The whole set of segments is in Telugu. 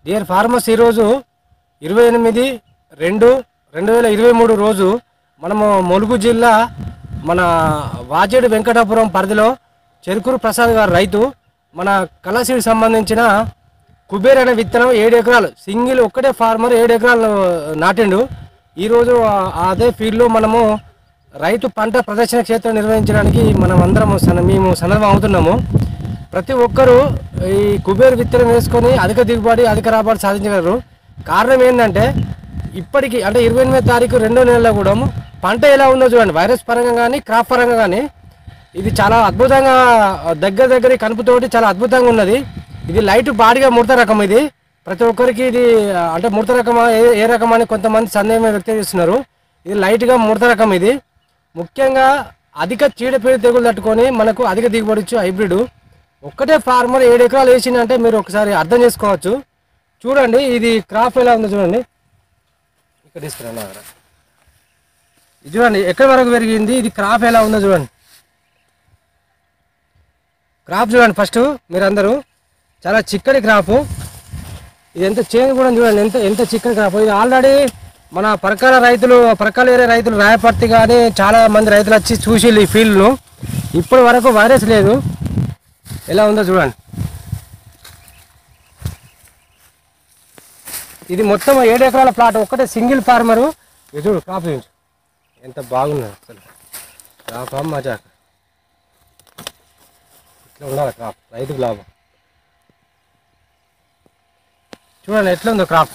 డియర్ ఫార్మర్స్ ఈరోజు ఇరవై ఎనిమిది రెండు రెండు వేల ఇరవై మూడు రోజు మనము ములుగు జిల్లా మన వాజేడు వెంకటాపురం పరిధిలో చెరుకూరు ప్రసాద్ గారు రైతు మన కళాశీకి సంబంధించిన కుబేర్ అనే విత్తనం ఏడు ఎకరాలు సింగిల్ ఒక్కటే ఫార్మర్ ఏడు ఎకరాలు నాటిండు ఈరోజు ఆ- అదే ఫీల్డ్లో మనము రైతు పంట ప్రదర్శన క్షేత్రం నిర్వహించడానికి మనం అందరం సన మేము సందర్భం అవుతున్నాము ప్రతి ఒక్కరూ ఈ కుబేర్ విత్తనం వేసుకొని అధిక దిగుబడి అధిక రాబడి సాధించగలరు కారణం ఏంటంటే ఇప్పటికి అంటే ఇరవై ఎనిమిది తారీఖు రెండో నెలలో కూడా పంట ఎలా ఉందో చూడండి వైరస్ పరంగా కానీ క్రాప్ పరంగా కానీ ఇది చాలా అద్భుతంగా దగ్గర దగ్గర కనుపుతోటి చాలా అద్భుతంగా ఉన్నది ఇది లైట్ బాడిగా ముడత రకం ఇది ప్రతి ఒక్కరికి ఇది ఆ, అంటే ముడత రకమా ఏ ఏ రకం అని కొంతమంది సందేహం వ్యక్తం చేస్తున్నారు ఇది లైట్గా ముడత రకం ఇది ముఖ్యంగా అధిక చీడపీడ తెగులు తట్టుకొని మనకు అధిక దిగుబడి ఇచ్చే హైబ్రిడ్ ఒక్కటే ఫార్మర్ ఏడు ఎకరాలు వేసిందంటే మీరు ఒకసారి అర్థం చేసుకోవచ్చు చూడండి ఇది క్రాప్ ఎలా ఉందో చూడండి ఇక్కడ తీసుకురండి నా దగ్గర. ఇది చూడండి ఎక్కడి వరకు పెరిగింది ఇది క్రాప్ ఎలా ఉందో చూడండి క్రాప్ చూడండి ఫస్ట్ మీరందరూ చాలా చిక్కటి క్రాపు ఇది ఎంత చేను కూడా చూడండి ఎంత ఎంత చిక్కటి క్రాప్ ఇది ఆల్రెడీ మన పరకాల రైతులు పరకాల ఏరియా రైతులు రాయపర్తి కానీ చాలా మంది రైతులు వచ్చి చూసి ఈ ఫీల్డ్ను ఇప్పటి వరకు వైరస్ లేదు ఎలా ఉందో చూడండి ఇది మొత్తం ఏడు ఎకరాల ప్లాట్ ఒక్కటే సింగిల్ ఫార్మరు ఇది చూడు క్రాప్ చూపించు ఎంత బాగున్నది అసలు క్రాప్ మజాక్ ఇట్లా ఉండాలి క్రాప్ రైతుకు లాభం చూడండి ఎట్లా ఉందో క్రాప్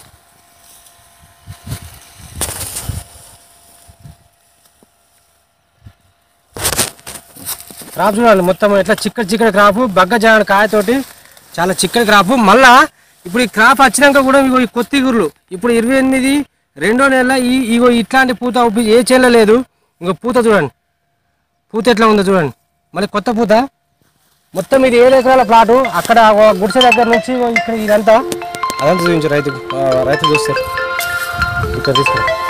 క్రాప్ చూడండి మొత్తం ఎట్లా చిక్కటి చిక్కటి క్రాప్ బగ్గ జాడ కాయతోటి చాలా చిక్కటి క్రాప్ మళ్ళా ఇప్పుడు ఈ క్రాప్ వచ్చినాక కూడా ఇగో ఈ కొత్త ఇగుర్లు ఇప్పుడు ఇరవై ఎనిమిది రెండో నెల ఈ ఇగో ఇట్లాంటి పూత ఉబ్బి ఏ చేల లేదు ఇంకో పూత చూడండి పూత ఎట్లా ఉందో చూడండి మళ్ళీ కొత్త పూత మొత్తం ఇది ఏడు ఎకరాల ప్లాటు అక్కడ ఓ గుడిసె దగ్గర నుంచి ఓ ఇక్కడ ఇదంతా అదంతా చూపించు రైతుకు ఆ, రైతు చూస్తారు ఇక్కడ తీసుకురా